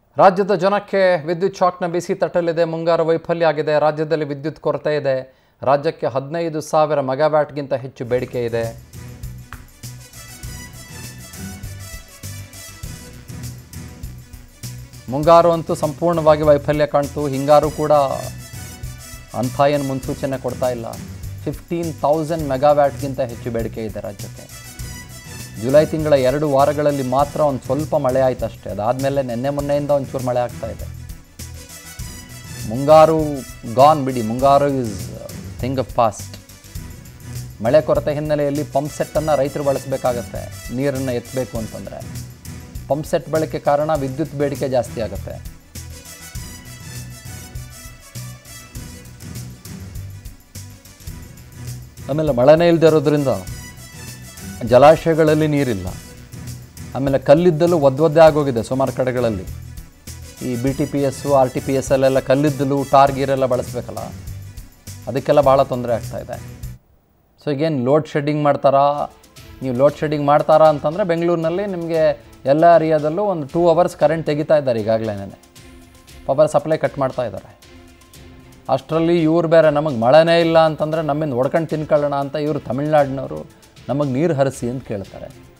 ರಾಜ್ಯದ ಜನಕ್ಕೆ ವಿದ್ಯುತ್ ಶಾಕ್ನ ಬಿಸಿ ತಟ್ಟಲಿದೆ ಮುಂಗಾರು ವೈಫಲ್ಯ ಆಗಿದೆ ರಾಜ್ಯದಲ್ಲಿ ವಿದ್ಯುತ್ ಕೊರತೆ ಇದೆ ರಾಜ್ಯಕ್ಕೆ ಹದಿನೈದು ಸಾವಿರ ಮೆಗಾವ್ಯಾಟ್ಗಿಂತ ಹೆಚ್ಚು ಬೇಡಿಕೆ ಇದೆ ಮುಂಗಾರು ಅಂತೂ ಸಂಪೂರ್ಣವಾಗಿ ವೈಫಲ್ಯ ಕಾಣ್ತು ಹಿಂಗಾರು ಕೂಡ ಅಂಥ ಏನು ಮುನ್ಸೂಚನೆ ಕೊಡ್ತಾ ಇಲ್ಲ ಫಿಫ್ಟೀನ್ ತೌಸಂಡ್ ಮೆಗಾವ್ಯಾಟ್ಗಿಂತ ಹೆಚ್ಚು ಬೇಡಿಕೆ ಇದೆ ರಾಜ್ಯಕ್ಕೆ ಜುಲೈ ತಿಂಗಳ ಎರಡು ವಾರಗಳಲ್ಲಿ ಮಾತ್ರ ಒಂದು ಸ್ವಲ್ಪ ಮಳೆ ಆಯ್ತು ಅಷ್ಟೇ ಅದಾದಮೇಲೆ ನಿನ್ನೆ ಮೊನ್ನೆಯಿಂದ ಒಂಚೂರು ಮಳೆ ಆಗ್ತಾ ಇದೆ ಮುಂಗಾರು ಗಾನ್ ಬಿಡಿ ಮುಂಗಾರು ಇಸ್ ಥಿಂಗ್ ಆಫ್ ಪಾಸ್ಟ್ ಮಳೆ ಕೊರತೆ ಹಿನ್ನೆಲೆಯಲ್ಲಿ ಪಂಪ್ ಸೆಟ್ಟನ್ನು ರೈತರು ಬಳಸಬೇಕಾಗತ್ತೆ ನೀರನ್ನು ಎತ್ತಬೇಕು ಅಂತಂದರೆ ಪಂಪ್ ಸೆಟ್ ಬಳಕೆ ಕಾರಣ ವಿದ್ಯುತ್ ಬೇಡಿಕೆ ಜಾಸ್ತಿ ಆಗುತ್ತೆ ಆಮೇಲೆ ಮಳೆನೇ ಇಲ್ಲದೆ ಇರೋದ್ರಿಂದ ಜಲಾಶಯಗಳಲ್ಲಿ ನೀರಿಲ್ಲ ಆಮೇಲೆ ಕಲ್ಲಿದ್ದಲು ಒದ್ವದ್ದೇ ಆಗೋಗಿದೆ ಸುಮಾರು ಕಡೆಗಳಲ್ಲಿ ಈ B T P S R T P S ಅಲ್ಲೆಲ್ಲ ಕಲ್ಲಿದ್ದಲು ಟಾರ್ ಗೀರೆಲ್ಲ ಬಳಸಬೇಕಲ್ಲ ಅದಕ್ಕೆಲ್ಲ ಭಾಳ ತೊಂದರೆ ಆಗ್ತಾಯಿದೆ ಸೊ ಈಗೇನು ಲೋಡ್ ಶೆಡ್ಡಿಂಗ್ ಮಾಡ್ತಾರಾ ನೀವು ಲೋಡ್ ಶೆಡ್ಡಿಂಗ್ ಮಾಡ್ತಾರಾ ಅಂತಂದರೆ ಬೆಂಗಳೂರಿನಲ್ಲಿ ನಿಮಗೆ ಎಲ್ಲ ಏರಿಯಾದಲ್ಲೂ ಒಂದು ಟೂ ಅವರ್ಸ್ ಕರೆಂಟ್ ತೆಗಿತಾ ಇದ್ದಾರೆ ಈಗಾಗಲೇ ಪವರ್ ಸಪ್ಲೈ ಕಟ್ ಮಾಡ್ತಾ ಇದ್ದಾರೆ ಅಷ್ಟರಲ್ಲಿ ಇವ್ರು ಬೇರೆ ನಮಗೆ ಮಳೆನೇ ಇಲ್ಲ ಅಂತಂದರೆ ನಮ್ಮಿಂದ ಹೊಡ್ಕೊಂಡು ತಿನ್ಕೊಳ್ಳೋಣ ಅಂತ ಇವರು ತಮಿಳ್ನಾಡಿನವರು ನಮಗೆ ನೀರು ಹರಿಸಿ ಅಂತ ಕೇಳ್ತಾರೆ